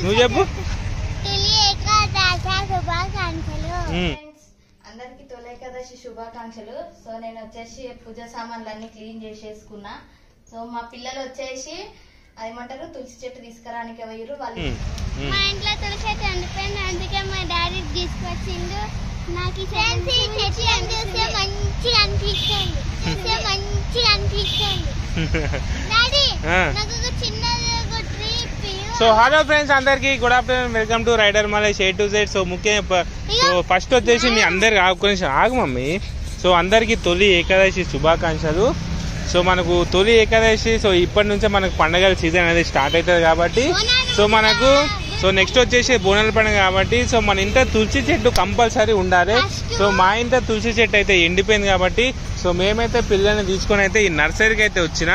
నువ్వు చెప్పు తొలి ఏకాదశ శుభాకాంక్షలు ఉమ్. ఫ్రెండ్స్ అందరికి తొలి ఏకాదశి శుభాకాంక్షలు సో నేను వచ్చేసి పూజ సామాన్లు అన్ని క్లీన్ చేసేసుకున్నా సో మా పిల్లలు వచ్చేసి అదేమంటారు తులసి చెట్టు తీసుకురానికి పోయారు వాళ్ళు ఉమ్. ఉమ్. మా ఇంట్లో తులసి చెట్టు ఉండిపోయింది అందుకే మా డాడీ తీసుకొచ్చిండు నాకు ఈ చెట్టు చూస్తే మంచిగా అనిపిస్తుంది చూస్తే మంచిగా అనిపిస్తుంది డాడీ ఆ. నాకు ఒక చిన్నది ఒక ట్రిప్ సో హలో ఫ్రెండ్స్ అందరికి good afternoon welcome to rider మలై షే టు జెడ్ సో ముఖ్య సో ఫస్ట్ వచ్చేసి మీ అందరికి ఆగు కొంచెం ఆగు మమ్మీ సో అందరికి తొలి ఏకాదశి శుభాకాంక్షలు సో మనకు తొలి ఏకాదశి సో ఇప్పటి నుంచే మనకు పండగల సీజన్ అనేది స్టార్ట్ అవుతుంది కాబట్టి సో మనకు సో నెక్స్ట్ వచ్చేసి బోనాల పండుగ కాబట్టి సో మన ఇంట తులసి చెట్టు కంపల్సరీ ఉండాలి సో మా ఇంట తులసి చెట్టు అయితే ఎండిపోయింది కాబట్టి సో మేమైతే పిల్లల్ని తీసుకొని అయితే ఈ నర్సరీకి అయితే వచ్చిన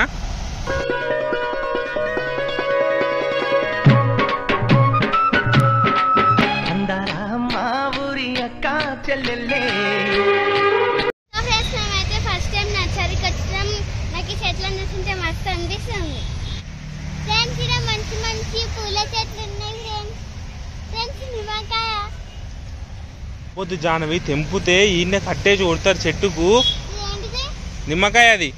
అందరా మా ఊరి అక్క చెల్లెల్లే ఫ్రెండ్స్ మేమైతే ఫస్ట్ టైం నర్సరీకి వచ్చినాం నాకు ఈ చెట్లను చూస్తుంటే మస్తు అనిపిస్తుంది ఫ్రెండ్స్ ఇక్కడ మంచి మంచి పూల చెట్లు ఉన్నాయి ఫ్రెండ్స్ ఫ్రెండ్స్ నిమ్మకాయ పొద్దు జానవి తెంపుతే ఈయన కట్టేసి కొడతారు చెట్టుకు ఇది ఏంటిది నిమ్మకాయ అది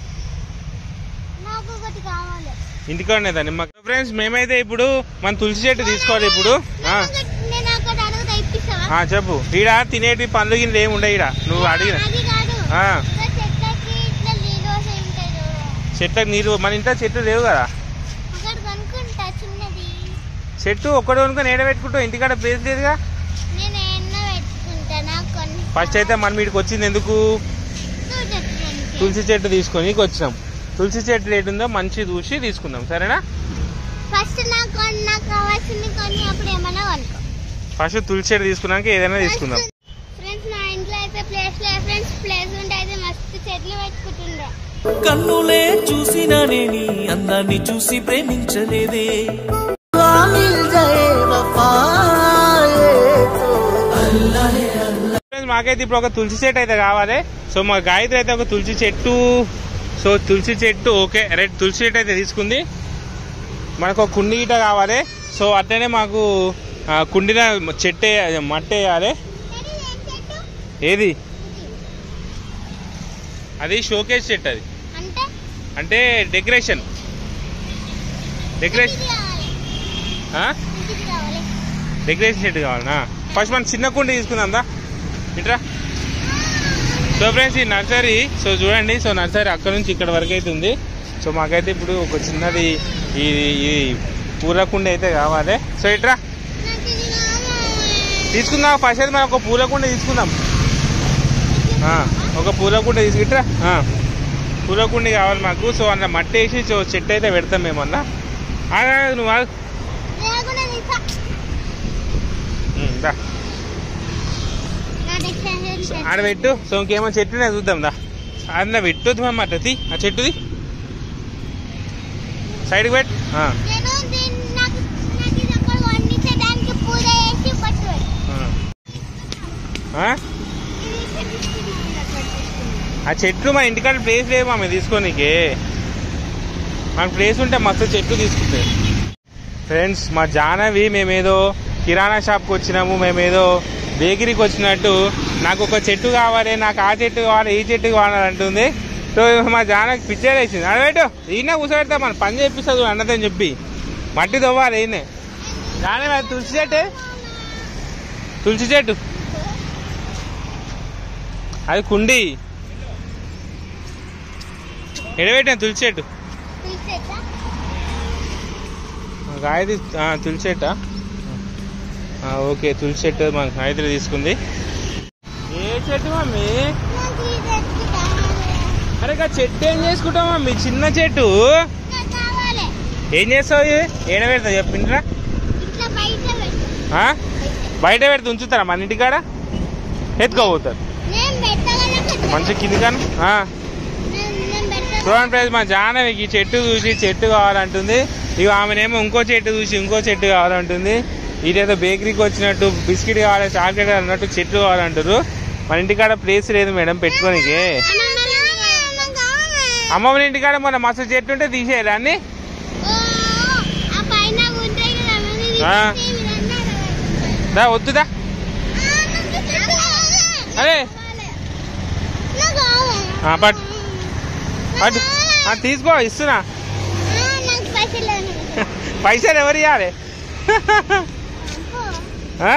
నాకు ఒకటి కావాలి ఇంటికాడనేదా నిమ్మకాయ ఫ్రెండ్స్ మేమైతే ఇప్పుడు మన తులసి చెట్టు తీసుకోవాలి ఇప్పుడు ఆ, నేను ఒకటి- నేను ఒకటి అడుగుతా ఇప్పిస్తావా ఆ, చెప్పు ఈడ తినేటి పండ్లు గిన్నె ఏమి ఉండవు ఈడ నువ్వు అడిగిన అది కాదు ఆ. ఇంకా చెట్లకి ఇట్లా నీళ్ళు వస్తాయి ఉంటాయి చూడు చెట్లకు నీరు మన ఇంట్లో చెట్లు లేవు కదా ఒకటి కొనుక్కుంటా చిన్నది చెట్టు ఒక్కడే కొనుక్కొని ఏడ పెట్టుకుంటావు ఇంటికాడ ప్లేస్ లేదుగా నేను ఎన్నో పెట్టుకుంటా నాకు కొన్ని ఫస్ట్ అయితే మనం వీడికి వచ్చింది ఎందుకు తులసి చెట్టు తీసుకొని వచ్చినాం తులసి చెట్టు రేటు ఉందో మంచి చూసి తీసుకుందాం సరేనా ఫస్ట్ నాకు కొన్ని- నాకు కావాల్సింది కొన్ని అప్పుడు ఏమన్నా కొనుక్కో ఫస్ట్ తులసి చెట్టు తీసుకున్నాక ఏదైనా తీసుకుందాం ఫ్రెండ్స్ మా ఇంట్లో అయితే ప్లేస్ లేదు ఫ్రెండ్స్ ప్లేస్ ఉంటే అయితే మస్తు చెట్లు పెట్టుకుంటుండే కన్నులే చూసినానే నీ అందాన్ని చూసి ప్రేమించలేదే ఫ్రెండ్స్ మాకైతే ఇప్పుడు ఒక తులసి చెట్టు అయితే కావాలి సో మా గాయత్రి అయితే ఒక తులసి చెట్టు సో తులసి చెట్టు ఓకే రెడ్ తులసి చెట్టు అయితే తీసుకుంది మనకు ఒక కుండి గిట కావాలి సో అట్లనే మాకు ఆ, కుండిన చెట్టు వేయ- మట్టి వేయాలి ఏది అది షోకేస్ చెట్టు అది అంటే అంటే డెకరేషన్ డెకరేషన్ ఇది కావాలి ఆ? ఇది కావాలి డెకరేషన్ చెట్టు కావాలనా ఫస్ట్ మనం చిన్న కుండి తీసుకుందాం దా ఇట్రా సో ఫ్రెండ్స్ ఈ నర్సరీ సో చూడండి సో నర్సరీ అక్కడ నుంచి ఇక్కడ వరకు అయితే ఉంది సో మాకైతే ఇప్పుడు ఒక చిన్నది ఈ ఈ పూల కుండి అయితే కావాలి సో ఇట్రా నాకు ఇది కావాలి తీసుకుందాం ఫస్ట్ అయితే మనం ఒక పూల కుండి తీసుకుందాం ఆ, ఒక పూల కుండి తీసుకుంటా పూల కుండి కావాలి మాకు సో అందులో మట్టి వేసి సో చెట్టు అయితే పెడతాం మేము అలా ఆగా నువ్వు ఆగు. నేను కూడా తీసా ఉమ్, దా నా డెకరేషన్ ఆడ పెట్టు సో ఇంకేమో చెట్టునే చూద్దాం దా అందులో పెట్టొద్దు మమ్మ అట్టది ఆ చెట్టుది సైడ్కి పెట్టు ఆ, నేను దీన్ని నాకు నాకు ఇది ఒక వండించడానికి పూజ చేసి పట్టు ఆ? ఆ? ఆ చెట్లు మా ఇంటికాడ ప్లేస్ లేదు మామ తీసుకోనికి మన ప్లేస్ ఉంటే మస్తు చెట్లు తీసుకుంటాయి ఫ్రెండ్స్ మా జానవి మేమేదో కిరాణా షాప్కి వచ్చినాము మేమేదో బేకరీకి వచ్చినట్టు నాకు ఒక చెట్టు కావాలి నాకు ఆ చెట్టు కావాలి ఈ చెట్టు కావాలి అంటుంది సో మా జానకి పిక్చర్ వేసింది అడబెట్టు ఈయన కూర్చోబెడతా మన పని చేపిస్తుంది అన్నదని చెప్పి మట్టి తవ్వాలి ఈయనే జానవి అది తులసి చెట్టు తులసి చెట్టు అది కుండి ఎడబెట్టాను తులసి చెట్టు పిలిచేసా గాయత్రి ఆ, తులసి చెట్ట ఓకే తులసి చెట్టు మన గాయత్రి తీసుకుంది ఏ చెట్టు మమ్మీ నాకు ఇది చెట్టు కావాలి అరే ఇక చెట్టు ఏం చేసుకుంటాం మమ్మీ చిన్న చెట్టు నాకు కావాలి ఏం చేస్తావు ఇది? ఏడ పెడతావు చెప్పిండ్రా ఇట్లా బయట పెట్టు ఆ? బయట పెడితే ఉంచుతారా మన ఇంటికాడ ఎత్తుకోపోతారు నేను పెట్టగలను మంచి కింది కానీ నేను నేను పెట్ట చూడండి ప్రైజ్ మా జానవికి ఈ చెట్టు చూసి చెట్టు కావాలంటుంది ఇక ఆమెనేమో ఇంకో చెట్టు చూసి ఇంకో చెట్టు కావాలంటుంది ఇదేదో బేకరీకి వచ్చినట్టు బిస్కెట్ కావాలి చాక్లెట్ అన్నట్టు చెట్లు కావాలంటారు మన ఇంటికాడ ప్లేస్ లేదు మేడం పెట్టుకోనికి అమ్మమ్మ ఇంటికాడ మన మస్తు చెట్టు ఉంటే తీసేయాలి అన్ని ఓ, ఆ పైన ఉంటాయి కదా అవన్నీ ఆ. దా వద్దుదా అరే ఆ, పట్టు పట్టు ఆ, తీసుకో ఇస్తున్నా నాకు పైసలు పైసలు ఎవరు ఇవ్వాలి ఆ?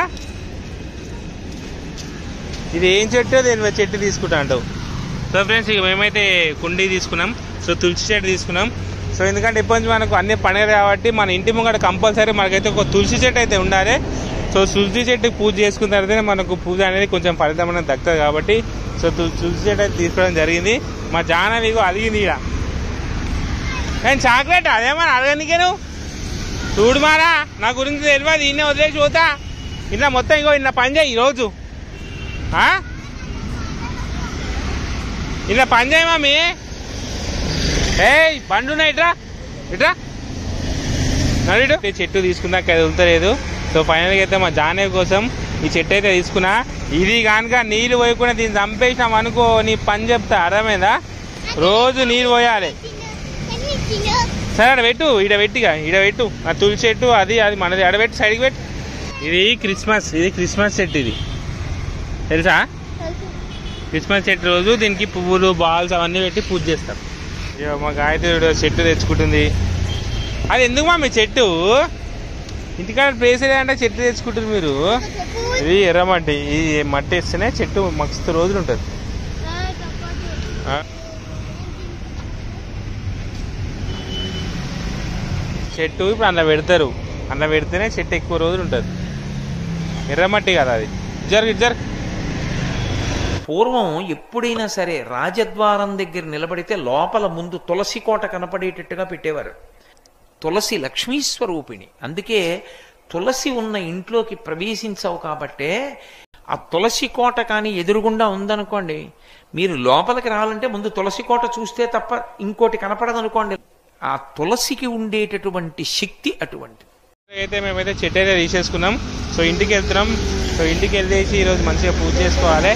ఇది ఏం చెట్టు దేని మీద చెట్టు తీసుకుంటా అంటావు సో ఫ్రెండ్స్ ఇక మేమైతే కుండీ తీసుకున్నాం సో తులసి చెట్టు తీసుకున్నాం సో ఎందుకంటే ఇప్పటి నుంచి మనకు అన్ని పండుగలు కాబట్టి మన ఇంటి ముంగట కంపల్సరీ మనకైతే ఒక తులసి చెట్టు అయితే ఉండాలి సో తులసి చెట్టు పూజ చేసుకున్న తర్వాతనే మనకు పూజ అనేది కొంచెం ఫలితం అనేది దక్కదు కాబట్టి సో తులసి తులసి చెట్టు అయితే తీసుకోవడం జరిగింది మా జానవిగో అలిగింది ఇక నేను చాక్లెట్ అదేమన్నా అడగనికే నువ్వు చూడు మారా నా గురించి తెలియదు ఇన్నే వదిలేసి పోతా ఇలా మొత్తం ఇగో ఇలా పని చేయి ఈరోజు ఆ? ఇలా పని చేయి మమ్మీ ఏయ్ బండున్నా ఇట్రా ఇట్రా నడిడు ఈ చెట్టు తీసుకున్నాక అది వదులుతలేదు సో ఫైనల్గా అయితే మా జానవి కోసం ఈ చెట్టు అయితే తీసుకున్నా ఇది కనుక నీళ్ళు పోయకుండా దీన్ని చంపేసినాం అనుకో నీ పని చెప్తా అర్థమైందా రోజు నీళ్ళు పోయాలి సరే ఆడ పెట్టు ఈడ పెట్టిగా ఈడ పెట్టు ఆ తులసి చెట్టు అది అది మనది ఆడబెట్టు సైడ్కి పెట్టు ఇది క్రిస్మస్ ఇది క్రిస్మస్ చెట్టు ఇది తెలుసా క్రిస్మస్ చెట్టు రోజు దీనికి పువ్వులు బాల్స్ అవన్నీ పెట్టి పూజ చేస్తాం ఇక మా గాయత్రి ఈడ చెట్టు తెచ్చుకుంటుంది అది ఎందుకు మా మీ చెట్టు ఇంటికాడ ప్లేస్ అంటే చెట్టు తెచ్చుకుంటారు మీరు ఇది ఎర్రమట్టి ఇది మట్టి వేస్తేనే చెట్టు మస్తు రోజులు ఉంటుంది ఆ? చెట్టు ఇప్పుడు అందులో పెడతారు అందులో పెడితేనే చెట్టు ఎక్కువ రోజులు ఉంటుంది ఎర్రమట్టి కదా అది జరుగు జరుగు పూర్వం ఎప్పుడైనా సరే రాజద్వారం దగ్గర నిలబడితే లోపల ముందు తులసి కోట కనపడేటట్టుగా పెట్టేవారు తులసి లక్ష్మీ స్వరూపిణి అందుకే తులసి ఉన్న ఇంట్లోకి ప్రవేశించవు కాబట్టే ఆ తులసి కోట కానీ ఎదురుగుండా ఉందనుకోండి మీరు లోపలికి రావాలంటే ముందు తులసి కోట చూస్తే తప్ప ఇంకోటి కనపడదనుకోండి ఆ తులసికి ఉండేటటువంటి శక్తి అటువంటి అయితే మేమైతే చెట్టు అయితే తీసేసుకున్నాం సో ఇంటికి వెళ్తున్నాం సో ఇంటికి వెళ్ళేసి ఈరోజు మంచిగా పూజ చేసుకోవాలి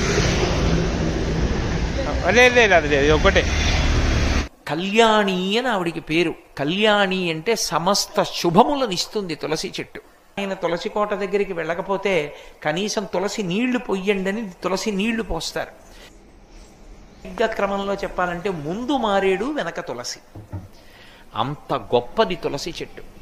లేదు లేదు అది లేదు ఇది ఒకటే కళ్యాణి అని ఆవిడికి పేరు కళ్యాణి అంటే సమస్త శుభములను ఇస్తుంది తులసి చెట్టు ఆయన తులసి కోట దగ్గరికి వెళ్ళకపోతే కనీసం తులసి నీళ్లు పొయ్యండి అని తులసి నీళ్లు పోస్తారు సరిగ్గా క్రమంలో చెప్పాలంటే ముందు మారేడు వెనక తులసి అంత గొప్పది తులసి చెట్టు